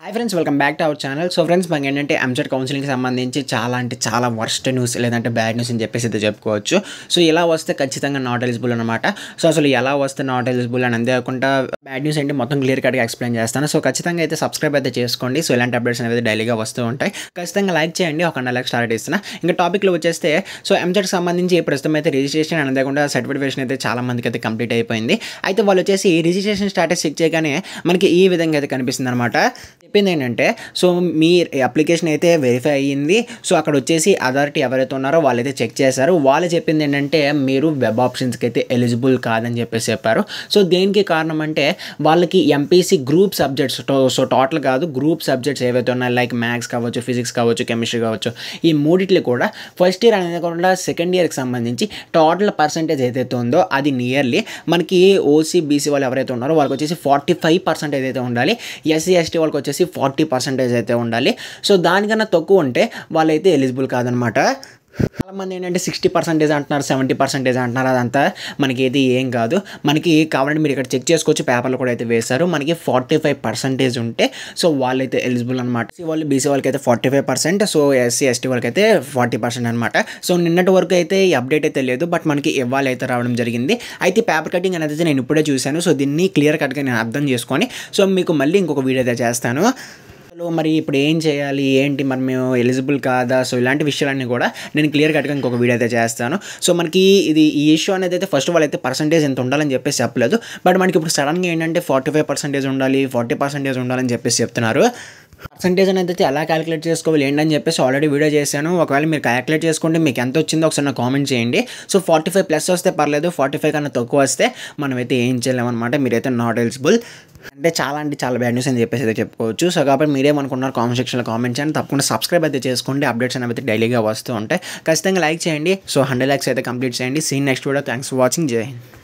hi friends welcome back to our channel so friends మనకి ఏంటంటే EAMCET కౌన్సిలింగ్కి సంబంధించి చాలా అంటే చాలా వర్స్ట్ న్యూస్ లేదంటే బ్యాడ్ న్యూస్ అని చెప్పేసి అయితే చెప్పుకోవచ్చు సో ఇలా వస్తే ఖచ్చితంగా నాట్ ఎలిజిబుల్ అనమాట సో అసలు ఎలా వస్తే నాట్ ఎలిజిబుల్ అని అంతేకాకుండా బ్యాడ్ న్యూస్ అంటే మొత్తం క్లియర్ కట్గా ఎక్స్ప్లెయిన్ చేస్తాను సో ఖచ్చితంగా అయితే సబ్స్క్రైబ్ అయితే చేసుకోండి సో ఇలాంటి అప్డేట్స్ అనేది డైలీగా వస్తూ ఉంటాయి ఖచ్చితంగా లైక్ చేయండి ఒక నెలకు స్టార్ట్ చేస్తున్నా ఇంకా టాపిక్లో వచ్చేస్తే సో ఎంసెట్కి సంబంధించి ప్రస్తుతం అయితే రిజిస్ట్రేషన్ అని అంతేకాకుండా సర్టిఫికేషన్ అయితే చాలా మందికి అయితే కంప్లీట్ అయిపోయింది అయితే వాళ్ళు వచ్చేసి రిజిస్ట్రేషన్ స్టాటస్ చెక్ చేయగానే మనకి ఈ విధంగా అయితే కనిపిస్తుంది అనమాట చెప్పింది ఏంటంటే సో మీ అప్లికేషన్ అయితే వెరిఫై అయ్యింది సో అక్కడ వచ్చేసి అథారిటీ ఎవరైతే ఉన్నారో వాళ్ళైతే చెక్ చేశారు వాళ్ళు చెప్పింది ఏంటంటే మీరు వెబ్ ఆప్షన్స్కి అయితే ఎలిజిబుల్ కాదని చెప్పేసి చెప్పారు సో దేనికి కారణం అంటే వాళ్ళకి MPC group subjects so total కాదు గ్రూప్ సబ్జెక్ట్స్ ఏవైతే ఉన్నాయో లైక్ మ్యాథ్స్ కావచ్చు ఫిజిక్స్ కావచ్చు కెమిస్ట్రీ కావచ్చు ఈ మూడిట్లు కూడా ఫస్ట్ ఇయర్ అనేది కాకుండా సెకండ్ ఇయర్కి సంబంధించి టోటల్ పర్సంటేజ్ ఏదైతే ఉందో అది నియర్లీ మనకి ఓసీ బీసీ వాళ్ళు ఎవరైతే ఉన్నారో వాళ్ళకి వచ్చేసి ఫార్టీ ఫైవ్ పర్సెంటేజ్ అయితే ఉండాలి ఎస్సీ ఎస్టీ వాళ్ళకి వచ్చేసి ఫార్టీ పర్సెంటేజ్ అయితే ఉండాలి సో దానికన్నా తక్కువ ఉంటే వాళ్ళైతే ఎలిజిబుల్ కాదనమాట చాలామంది ఏంటంటే సిక్స్టీ పర్సెంటేజ్ అంటున్నారు సెవెంటీ పర్సెంటేజ్ అంటున్నారు అదంతా మనకి ఏది ఏం కాదు మనకి కావాలంటే మీరు ఇక్కడ చెక్ చేసుకోవచ్చు పేపర్లు కూడా అయితే వేశారు మనకి ఫార్టీ ఫైవ్ పర్సెంటేజ్ ఉంటే సో వాళ్ళైతే ఎలిజిబుల్ అనమాట ఎస్సీ వాళ్ళు బీసీ వాళ్ళకి అయితే forty five percent so SC ST వాళ్ళకి అయితే ఫార్టీ పర్సెంట్ అనమాట సో నిన్నటి వరకు అయితే ఈ అప్డేట్ అయితే లేదు బట్ మనకి ఇవాళ అయితే రావడం జరిగింది అయితే పేపర్ కటింగ్ అనేది అయితే నేను ఇప్పుడే చూశాను సో దీన్ని క్లియర్ కట్గా నేను అర్థం చేసుకొని సో మీకు మళ్ళీ ఇంకొక వీడియో అయితే చేస్తాను అసలు మరి ఇప్పుడు ఏం చేయాలి ఏంటి మరి మేము ఎలిజిబుల్ కాదా సో ఇలాంటి విషయాలన్నీ కూడా నేను క్లియర్ కట్గా ఇంకొక వీడియో అయితే చేస్తాను సో మనకి ఇది ఈ ఇష్యూ అనేది అయితే ఫస్ట్ వాళ్ళు అయితే పర్సంటేజ్ ఎంత ఉండాలని చెప్పేసి చెప్పలేదు బట్ మనకి ఇప్పుడు సడన్గా ఏంటంటే ఫార్టీ ఫైవ్ పర్సెంటేజ్ ఉండాలి ఫార్టీ పర్సెంటేజ్ ఉండాలని చెప్పేసి చెప్తున్నారు పర్సంటేజ్ అనేది అయితే ఎలా క్యాలిక్యులేట్ చేసుకోవాలి ఏంటని చెప్పేసి ఆల్రెడీ వీడియో చేశాను ఒకవేళ మీరు క్యాలిక్యులేట్ చేసుకుంటే మీకు ఎంత వచ్చిందో ఒకసారి నాకు కామెంట్ చేయండి సో ఫార్టీ ఫైవ్ ప్లస్ వస్తే పర్లేదు ఫార్టీ ఫైవ్ కన్నా తక్కువ వస్తే మనమైతే ఏం చేయలేమన్నమాట మీరైతే నాట్ ఎలిజిబుల్ అంటే చాలా అంటే చాలా బ్యాడ్ న్యూస్ అని చెప్పేసి అయితే చెప్పుకోవచ్చు సో కాబట్టి మీరేమనుకున్నారు కామెంట్ సెక్షన్లో కామెంట్ చేయండి తప్పకుండా సబ్స్క్రైబ్ అయితే చేసుకోండి అప్డేట్స్ అనేవి అయితే డైలీగా వస్తూ ఉంటాయి ఖచ్చితంగా లైక్ చేయండి సో హండ్రెడ్ ల్యాక్స్ అయితే కంప్లీట్ చేయండి seen next video thanks for watching Jai Hind